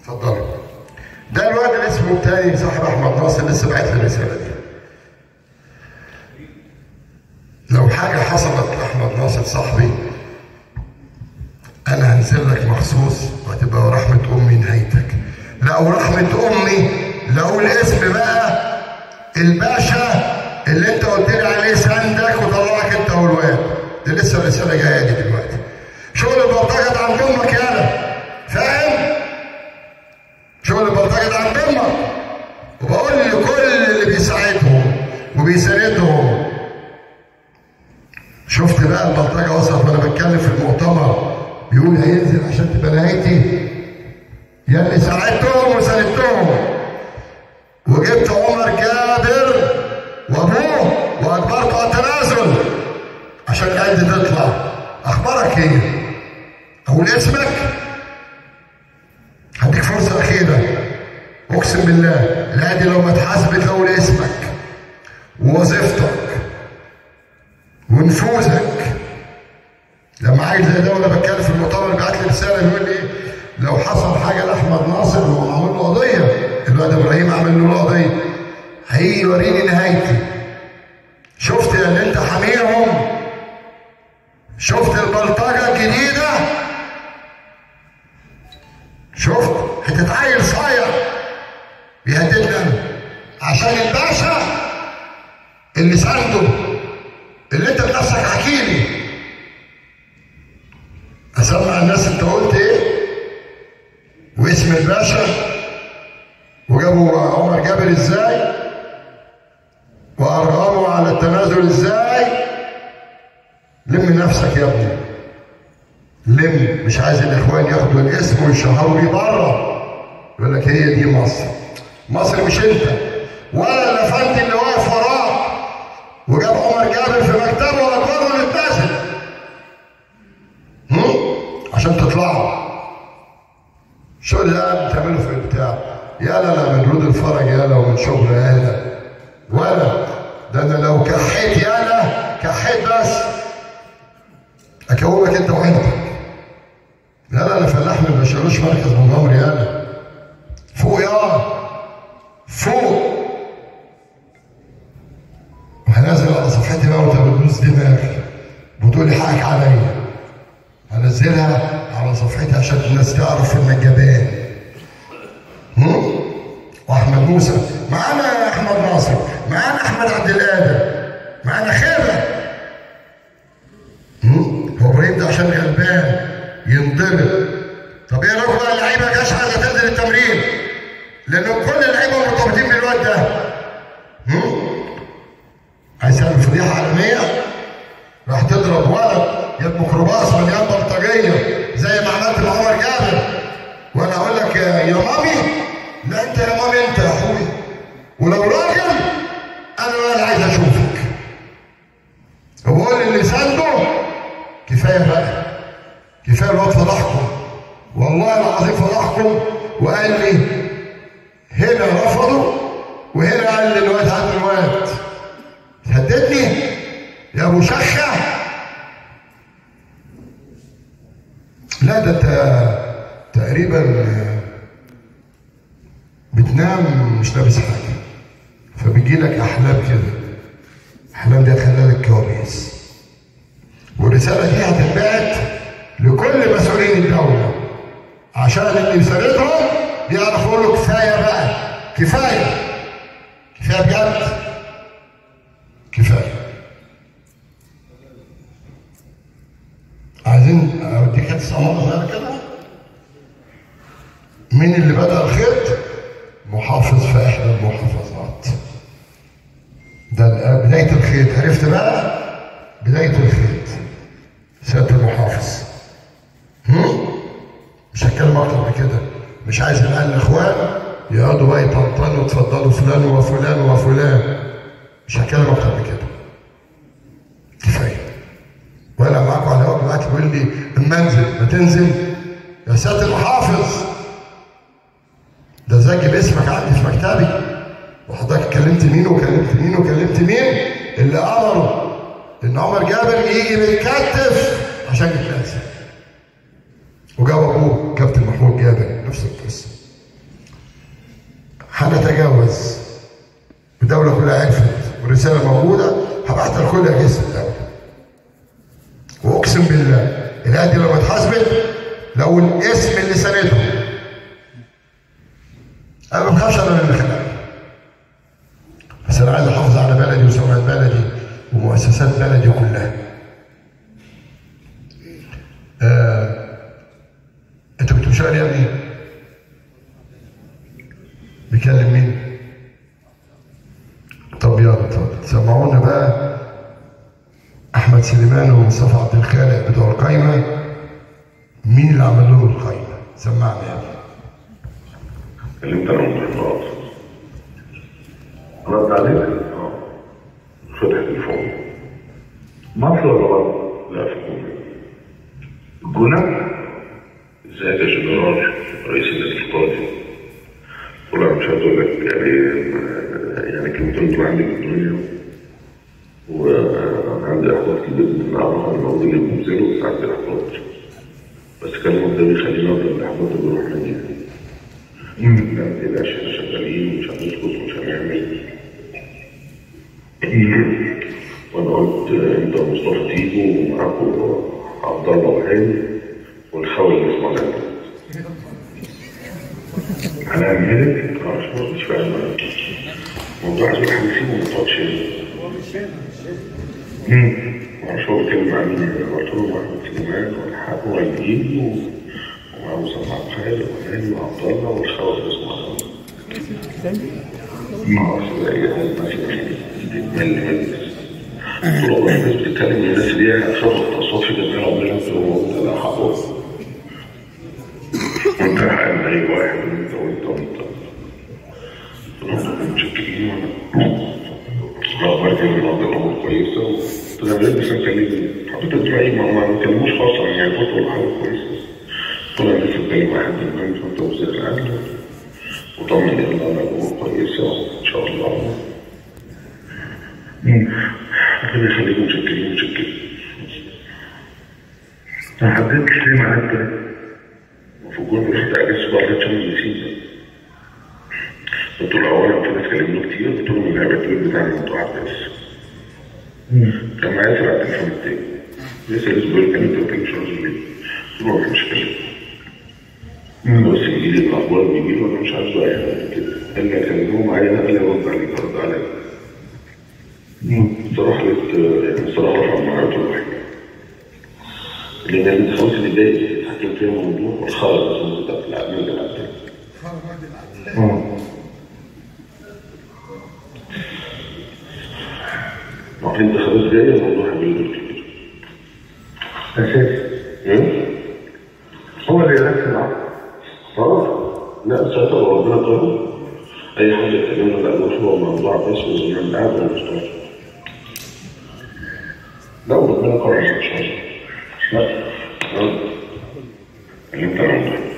اتفضلوا ده الواد اللي اسمه التاني صاحب احمد ناصر لسه باعت لي الرساله دي لو حاجه حصلت لاحمد ناصر صاحبي انا هنزل لك مخصوص وهتبقى ورحمه امي نهايتك لا ورحمه امي لو الاسم بقى الباشا اللي انت قلت لي عليه سندك وطلعك انت والواد دي لسه الرساله جايه دي دلوقتي شغل البلطجه ده عند امك يالا فاهم؟ شغل البلطجه ده عند امك وبقول لكل اللي بيساعدهم وبيساندهم شفت بقى البلطجه وصلت وانا بتكلم في المؤتمر بيقول هينزل عشان تبقى نهايتي يا اللي ساعدتهم وساندتهم وجبت عمر جابر وابوه واجبرته على التنازل عشان العيد تطلع اخبارك ايه؟ اقول اسمك هديك فرصه اخيره اقسم بالله العيد لو ما اتحاسبت اقول اسمك ووظيفتك ونفوذك لما عايز زي ده وانا بتكلم في المؤتمر بعت لي رساله بيقول لي لو حصل حاجه لاحمد ناصر هو معمول له قضيه الواد ابراهيم عمل له قضيه هيجي يوريني نهايتي شفت اللي انت حاميهم شفت البلطجه الجديده شفت هتتعايل صايع بيهددني انا عشان الباشا اللي سانده اللي انت بنفسك حكي لي اسمع الناس انت قلت ايه واسم الباشا وجابوا عمر جابر ازاي وارغموا على التنازل ازاي لم نفسك يا ابني لم مش عايز الاخوان ياخدوا الاسم ويشهروا بيه بره يقول لك هي دي مصر مصر مش انت ولا الافندي اللي واقف وراك وجاب عمر جابر في مكتبه واجبره للنازل عشان تطلعوا شو اللي قاعد بتعمله في البتاع يا لا لا من رود الفرج يا لا ومن شغل يا ولا ده انا لو كحيت يا لا كحيت بس اكومك انت وعيلتك لا لا انا فلاح ما بشيلوش مركز من عمري انا فوق يا فوق وهنزل على صفحتي بقى وانت بتبوس دماغي وتقول لي حقك عليا هنزلها على صفحتي عشان الناس تعرف انك جبان واحمد موسى معانا احمد ناصر معانا احمد عبد القادر معانا خيبه هو ابراهيم ده عشان غلبان ينضرب طب ايه رايك بقى اللعيبه جاش عايزه تنزل التمرين لان كل اللعيبه مرتبطين بالواد ده عايز تعمل فضيحه عالميه راح تضرب ولد يد ميكروباص مليان بلطجيه زي ما عملت مع عمر جابر وانا اقول لك يا مامي لا انت يا مامي انت يا اخوي ولو راجل انا ولا عايز اشوفك وبقول اللي سانده كفايه بقى كفايه الواد فضحكم والله العظيم فضحكم وقال لي هنا رفضوا وهنا قال لي الواد هات الواد هددني يا ابو شخه لا ده انت تقريبا بتنام مش لابس حاجه فبيجي لك احلام كده احلام دي هتخلي لك كوابيس والرساله دي هتتبعت لكل مسؤولين الدوله عشان اللي يساندهم يعرفوا يقولوا كفايه بقى كفايه كفايه بجد كفايه عايزين اوديك حته صمامه صغيره كده مين اللي بدا الخيط؟ محافظ في احدى المحافظات ده بدايه الخيط عرفت بقى؟ بدايه الخيط سياده المحافظ هم؟ مش هتكلم اكتر من كده مش عايز الان الاخوان يقعدوا بقى يطنطنوا وتفضلوا فلان وفلان وفلان مش هتكلم اكتر من كده كفايه وانا معاكم على وقت دلوقتي بيقول لي المنزل ما تنزل يا سياده المحافظ ده زكي باسمك عندي في مكتبي وحضرتك كلمت مين وكلمت مين وكلمت مين اللي امروا ان عمر جابر يجي متكتف عشان يتنازل وجاب ابوه كابتن محمود جابر نفس القصه اتجاوز الدولة كلها عرفت والرسالة موجودة هبعتها لكل أجهزة الدولة وأقسم بالله الآية دي لما اتحاسبت لو الاسم اللي سنده أنا ما بخافش أنا من اللي خلقني بس أنا عايز أحافظ على بلدي وسمعة بلدي ومؤسسات بلدي كلها آه. أنت كنت مشغل يا ابني؟ بيكلم مين؟ طب يلا طب سمعونا بقى احمد سليمان ومصطفى عبد الخالق بتوع القايمه مين اللي عمل لهم القايمه؟ سمعنا يا ابني كلمت انا ومحمد رد عليك؟ اه فتح تليفون مصر ولا بره؟ لا في الجونة الجونة؟ ازيك يا جنرال رئيس النادي القاضي قلت له انا مش عايز اقول لك يعني يعني كلمتين دول عندي في الدنيا وعندي احباط كبير من اعرف انا موجود اللي بنزله بس عندي احباط بس كلامك ده بيخليني افضل الاحباط اللي بروح ناديها لا ما تقلقش احنا شغالين مش هنسكت مش هنعمل وانا قلت انت ومصطفى تيجوا ومعاكم عبد الله وهاني ونحاول نسمع لك هنعمل هيك؟ اه مش فاهم موضوع عايز احنا نسيبه ما تقعدش معرفش هو بيتكلم مع مين قلت له مع احمد سليمان والحاج والدين ومع مصطفى عبد الخالق وهاني وعبد الله والخوف اسمه ما اعرفش بقى ايه هذا ماشي ماشي طول عمرك الناس بتتكلم الناس اللي هي شرط اقتصاد في جميع عمرها انت لا حقوق وانت حقق اي واحد وانت وانت وانت كلهم متشكرين وانا اخبارك ان النهارده الامور كويسه قلت له بس كلمني حبيت ادعي ما ما بكلموش خاصه يعني كنت بقول حاجه كويسه قلت له لسه بكلم واحد من بنك وانت وزير العدل وطمن ان الامور كويسه ان شاء الله ربنا يخليكم متشكرين متشكرين ما حبيتش ليه معاك كده وفي الجون رحت اجلس بقى لغايه شم النسيم قلت له اولا في ناس كلموني كتير قلت لهم اللعبه الكبير بتاع الموضوع بس كان معايا سرعه التليفون التاني لسه لسه بيقول كان انت ما بتكلمش راجل ليه؟ قلت له مش كلام بس بيجي لي الاخبار بيجي لي وانا مش عارف بقى يعني كده قال لي اكلمه معايا قال لي ارد عليك ارد عليك الصراحه لقيت يعني الصراحه رفع معايا الواحد لان الانتخابات اللي جايه يتحكم فيها موضوع والخارج بتاعت الاعمال العاديه مع الانتخابات جايه الموضوع هيبقى له كبير أساسي ايه؟ هو اللي يركز العقل اه لا ساعتها لو ربنا قال اي حاجه يكلمنا لا نروح هو موضوع بس ونعمل قاعده ونشتغل لو ربنا قرر مش عايز لا اه اللي انت عملته